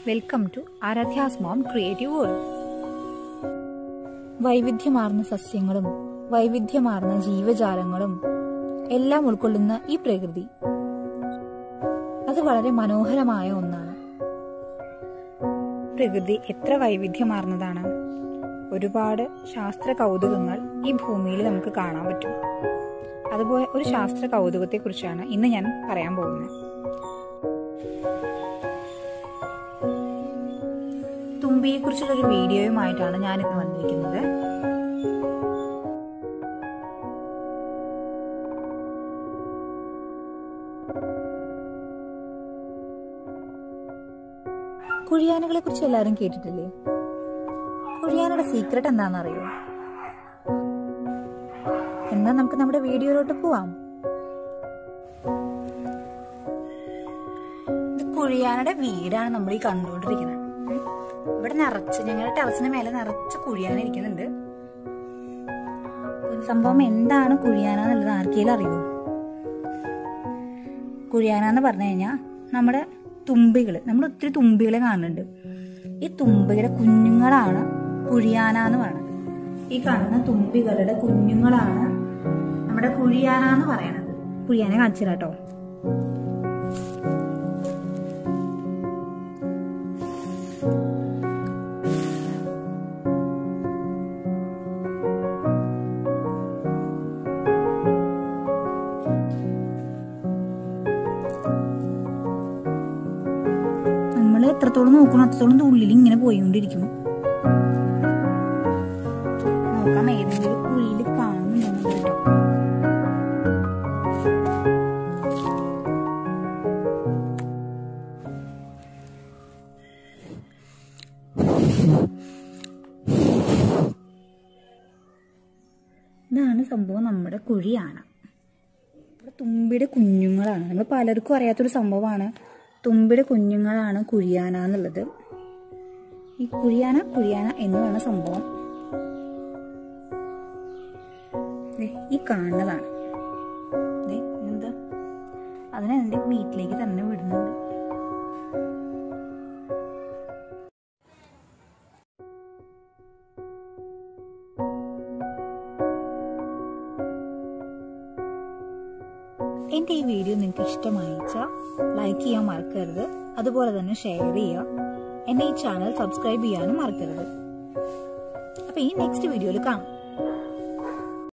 Welcome to Aaradhya's mom creative world വൈവിധ്യമാർന്ന സസ്യങ്ങളും വൈവിധ്യമാർന്ന ജീവജാലങ്ങളും എല്ലാം ഉൾക്കൊള്ളുന്ന ഈ പ്രകൃതി അത് വളരെ മനോഹരമായ ഒന്നാണ് പ്രകൃതി എത്ര വൈവിധ്യമാർന്നതാണ് ഒരുപാട് ശാസ്ത്ര കൗതുകങ്ങൾ ഈ ഭൂമിയിൽ നമുക്ക് കാണാൻ പറ്റും അതുപോലെ ഒരു ശാസ്ത്ര കൗതുകത്തെ കുറിച്ചാണ് ഇന്ന് ഞാൻ പറയാൻ പോകുന്നത് തുമ്പിയെ കുറിച്ചുള്ള ഒരു വീഡിയോയുമായിട്ടാണ് ഞാൻ ഇന്ന് വന്നിരിക്കുന്നത് കുഴിയാനകളെ കുറിച്ച് എല്ലാവരും കേട്ടിട്ടില്ലേ കുഴിയാനയുടെ സീക്രട്ട് എന്താണെന്നറിയോ എന്നാ നമുക്ക് നമ്മുടെ വീഡിയോയിലോട്ട് പോവാം ഇത് കുഴിയാനയുടെ വീടാണ് നമ്മൾ ഈ കണ്ടുകൊണ്ടിരിക്കുന്നത് ഉം. ഇവിടെ നിറച്ച് ഞങ്ങളുടെ ടെറസിന് മേലെ നിറച്ച് കുഴിയാന ഇരിക്കുന്നുണ്ട് സംഭവം എന്താണ് കുഴിയാന എന്നുള്ളത് ആർക്കെങ്കിലും അറിയോ കുഴിയാന എന്ന് പറഞ്ഞു കഴിഞ്ഞാൽ നമ്മുടെ തുമ്പികൾ നമ്മൾ ഒത്തിരി തുമ്പികളെ കാണുന്നുണ്ട് ഈ തുമ്പിയുടെ കുഞ്ഞുങ്ങളാണ് കുഴിയാന എന്ന് പറയുന്നത് ഈ കാണുന്ന തുമ്പികളുടെ കുഞ്ഞുങ്ങളാണ് നമ്മുടെ കുഴിയാന എന്ന് പറയണത് കുഴിയാനെ കാണിച്ചു തരാം കേട്ടോ നമ്മൾ എത്രത്തോളം നോക്കണം അത്രത്തോളം ഇത് ഉള്ളിൽ ഇങ്ങനെ പോയിക്കൊണ്ടിരിക്കും നോക്കാം ഏതെങ്കിലും കുഴിയിൽ കാണുന്നുണ്ടെന്ന് കേട്ടോ ഇതാണ് സംഭവം നമ്മുടെ കുഴിയാന ഇവിടെ തുമ്പിയുടെ കുഞ്ഞുങ്ങളാണ് നമ്മൾ പലർക്കും അറിയാത്തൊരു സംഭവമാണ് തുമ്പിയുടെ കുഞ്ഞുങ്ങളാണ് കുഴിയാന എന്നുള്ളത് ഈ കുഴിയാന കുഴിയാന എന്ന് പറയുന്ന സംഭവം ദേ, ഈ കാണുന്നതാണ് ദേ, എന്താ അതിനെ എൻ്റെ വീട്ടിലേക്ക് തന്നെ വിടുന്നുണ്ട് എൻ്റെ ഈ വീഡിയോ നിങ്ങൾക്ക് ഇഷ്ടമായിച്ചാൽ ലൈക്ക് ചെയ്യാൻ മറക്കരുത് അതുപോലെ തന്നെ ഷെയർ ചെയ്യുക എന്നെ ഈ ചാനൽ സബ്സ്ക്രൈബ് ചെയ്യാനും മറക്കരുത് അപ്പോൾ ഈ നെക്സ്റ്റ് വീഡിയോയിൽ കാണാം